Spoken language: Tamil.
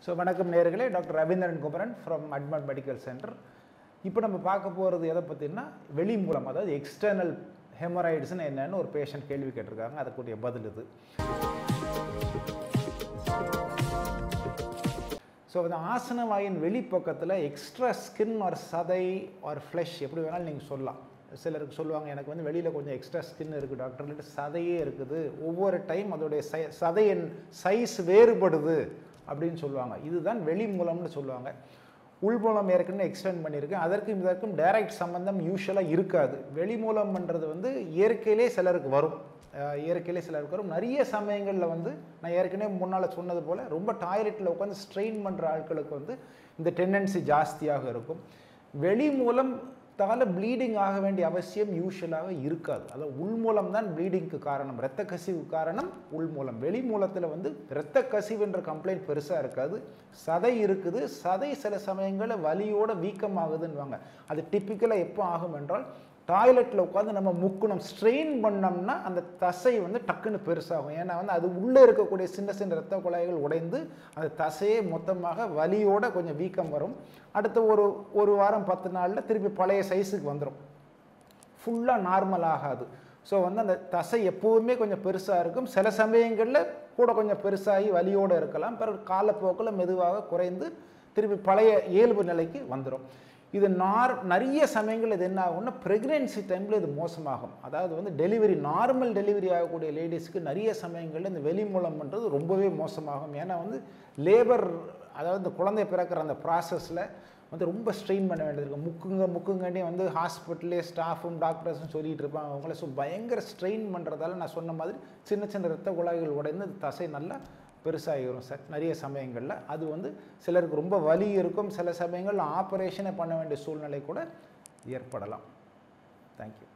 ஸோ வணக்கம் நேர்களே டாக்டர் ரவீந்திரன் குமரன் ஃப்ரம் அட்மட் மெடிக்கல் சென்டர் இப்போ நம்ம பார்க்க போகிறது எதை பற்றினா வெளி மூலம் அதாவது எக்ஸ்டர்னல் ஹெமராய்ட்ஸ்னு என்னன்னு ஒரு பேஷண்ட் கேள்வி கேட்டிருக்காங்க அதுக்குரிய பதில் இது ஸோ அந்த ஆசன வாயின் வெளிப்பக்கத்தில் எக்ஸ்ட்ரா ஸ்கின் ஆர் சதை ஆர் ஃப்ளஷ் எப்படி வேணாலும் நீங்கள் சொல்லலாம் சிலருக்கு சொல்லுவாங்க எனக்கு வந்து வெளியில் கொஞ்சம் எக்ஸ்ட்ரா ஸ்கின் இருக்குது டாக்டர் இல்லாட்டி சதையே இருக்குது ஒவ்வொரு டைம் அதோடைய சை சதையின் சைஸ் வேறுபடுது அப்படின்னு சொல்லுவாங்க இதுதான் வெளி மூலம்னு சொல்லுவாங்க உள்மூலம் ஏற்கனவே எக்ஸ்டெண்ட் பண்ணியிருக்கேன் அதற்கும் இதற்கும் டைரக்ட் சம்பந்தம் யூஸ்வலாக இருக்காது வெளி மூலம்ன்றது வந்து இயற்கையிலே சிலருக்கு வரும் அஹ் இயற்கையிலே சிலருக்கு வரும் நிறைய சமயங்களில் வந்து நான் ஏற்கனவே முன்னால் சொன்னது போல் ரொம்ப டாய்லெட்டில் உட்காந்து ஸ்ட்ரெயின் பண்ணுற ஆட்களுக்கு வந்து இந்த டெண்டன்சி ஜாஸ்தியாக இருக்கும் வெளி மூலம் தால ப்ளீடிங் ஆக வேண்டிய அவசியம் யூஸ்வலாக இருக்காது அதாவது உள் மூலம் தான் ப்ளீடிங்க்கு காரணம் இரத்த கசிவு காரணம் உள் மூலம் வெளி மூலத்தில் வந்து இரத்த கசிவுன்ற கம்ப்ளைண்ட் பெருசாக இருக்காது சதை இருக்குது சதை சில சமயங்களில் வலியோட வீக்கமாகுதுன்னுவாங்க அது டிப்பிக்கலாக எப்போ ஆகும் என்றால் டாய்லெட்டில் உட்காந்து நம்ம முக்கணும் ஸ்ட்ரெயின் பண்ணோம்னா அந்த தசை வந்து டக்குன்னு பெருசாகும் ஏன்னா வந்து அது உள்ளே இருக்கக்கூடிய சின்ன சின்ன இரத்த குழாய்கள் உடைந்து அந்த தசையே மொத்தமாக வலியோட கொஞ்சம் வீக்கம் வரும் அடுத்த ஒரு ஒரு வாரம் பத்து நாளில் திருப்பி பழைய சைஸுக்கு வந்துடும் ஃபுல்லாக நார்மல் ஆகாது ஸோ வந்து அந்த தசை எப்போவுமே கொஞ்சம் பெருசாக இருக்கும் சில சமயங்களில் கூட கொஞ்சம் பெருசாகி வலியோடு இருக்கலாம் பிறகு காலப்போக்கில் மெதுவாக குறைந்து திருப்பி பழைய இயல்பு நிலைக்கு வந்துடும் இது நார் நிறைய சமயங்கள் இது என்ன ஆகும்னா ப்ரெக்னென்சி டைமில் இது மோசமாகும் அதாவது வந்து டெலிவரி நார்மல் டெலிவரி ஆகக்கூடிய லேடிஸ்க்கு நிறைய சமயங்களில் இந்த வெளி மூலம்ன்றது ரொம்பவே மோசமாகும் ஏன்னா வந்து லேபர் அதாவது இந்த குழந்தை பிறக்கிற அந்த ப்ராசஸில் வந்து ரொம்ப ஸ்ட்ரெயின் பண்ண வேண்டியது இருக்கும் முக்குங்க முக்குங்கன்னே வந்து ஹாஸ்பிட்டலே ஸ்டாஃபும் டாக்டர்ஸும் சொல்லிகிட்டு இருப்பாங்க அவங்கள ஸோ பயங்கர ஸ்ட்ரெயின் பண்ணுறதால நான் சொன்ன மாதிரி சின்ன சின்ன ரத்த குழாய்கள் உடைந்து அந்த தசை நல்லா பெருசாகிடும் சார் நிறைய சமயங்களில் அது வந்து சிலருக்கு ரொம்ப வலி இருக்கும் சில சமயங்களில் ஆப்ரேஷனை பண்ண வேண்டிய சூழ்நிலை கூட ஏற்படலாம் தேங்க்யூ